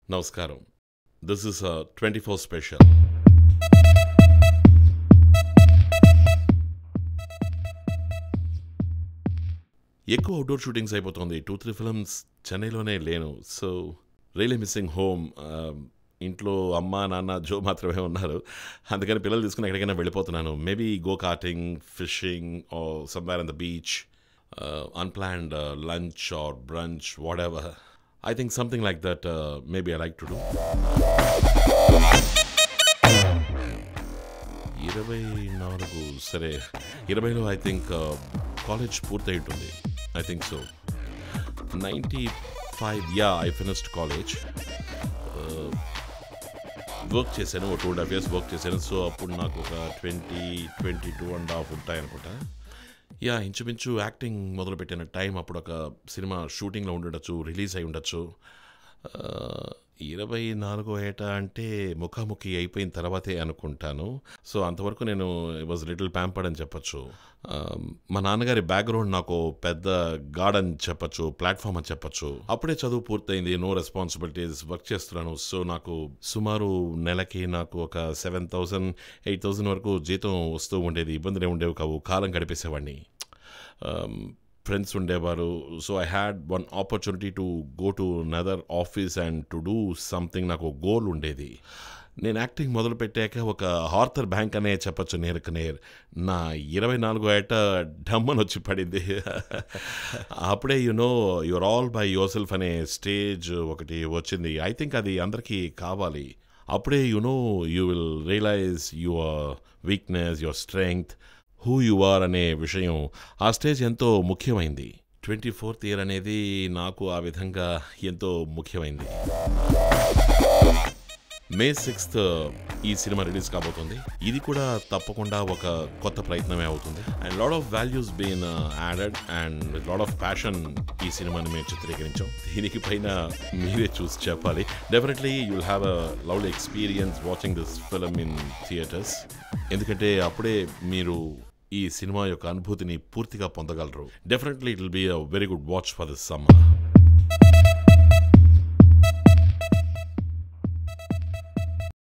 నమస్కారం this is twenty four special ఎక్కువ outdoor shootings అయిపోతుంది టూ త్రీ ఫిల్మ్స్ చెన్నైలోనే లేను సో రియలీ మిస్సింగ్ హోమ్ ఇంట్లో అమ్మ నాన్న జో మాత్రమే ఉన్నారు అందుకని పిల్లలు తీసుకుని ఎక్కడికైనా వెళ్ళిపోతున్నాను maybe go karting fishing or somewhere on the beach unplanned lunch or brunch whatever I think something like that maybe I like to do ఇరవై నాలుగు సరే ఇరవైలో ఐ థింక్ కాలేజ్ పూర్తయి ఉంటుంది I think so ninety five yeah I finished college work చేశాను ఒక two and half years work చేశాను so అప్పుడు నాకు ఒక twenty twenty two and half ఉంటాయి అనుకుంటా యా ఇంచుమించు యాక్టింగ్ మొదలుపెట్టిన టైం అప్పుడు ఒక సినిమా షూటింగ్లో ఉండొచ్చు రిలీజ్ అయి ఉండొచ్చు ఆ, ఇరవై నాలుగో ఏట అంటే ముఖాముఖి అయిపోయిన తర్వాతే అనుకుంటాను సో అంతవరకు నేను వాజ్ లిటిల్ ప్యాంపర్డ్ అని చెప్పొచ్చు ఆ, మా నాన్నగారి బ్యాక్గ్రౌండ్ నాకు పెద్ద గార్డ్ అని చెప్పొచ్చు ప్లాట్ఫామ్ అని చెప్పొచ్చు అప్పుడే చదువు పూర్తయింది నో రెస్పాన్సిబిలిటీస్ వర్క్ చేస్తున్నాను సో నాకు సుమారు నెలకి నాకు ఒక సెవెన్ థౌసండ్ ఎయిట్ థౌసండ్ వరకు జీతం వస్తూ ఉండేది ఇబ్బందులే ఉండేవి కావు కాలం గడిపేసేవాడిని ఫ్రెండ్స్ ఉండేవారు so I had one opportunity to go to another office and to do something నాకు గోల్ ఉండేది నేను యాక్టింగ్ మొదలు పెట్టాక ఒక హార్థర్ బ్యాంక్ అనే చెప్పొచ్చు నేరుకు నేర్ నా ఇరవై నాలుగో ఏట డమ్మని వచ్చి పడింది అప్పుడే you know you're all by yourself అనే స్టేజ్ ఒకటి వచ్చింది ఐ థింక్ అది అందరికీ కావాలి అప్పుడే you know you will realise your weakness your strength who you are అనే విషయం ఆ స్టేజ్ ఎంతో ముఖ్యమైంది ట్వంటీ ఫోర్త్ ఇయర్ అనేది నాకు ఆ విధంగా ఎంతో ముఖ్యమైంది మే సిక్స్త్ ఈ సినిమా రిలీజ్ కాబోతుంది ఇది కూడా తప్పకుండా ఒక కొత్త ప్రయత్నమే అవుతుంది and lot of values been added and lot of passion ఈ సినిమాని మేము చిత్రీకరించాం దీనికి పైన మీరే చూసి చెప్పాలి definitely you will have a lovely experience watching this film in theatres ఎందుకంటే అప్పుడే మీరు ఈ సినిమా యొక్క అనుభూతిని పూర్తిగా పొందగలరు definitely it will be a very good watch for this summer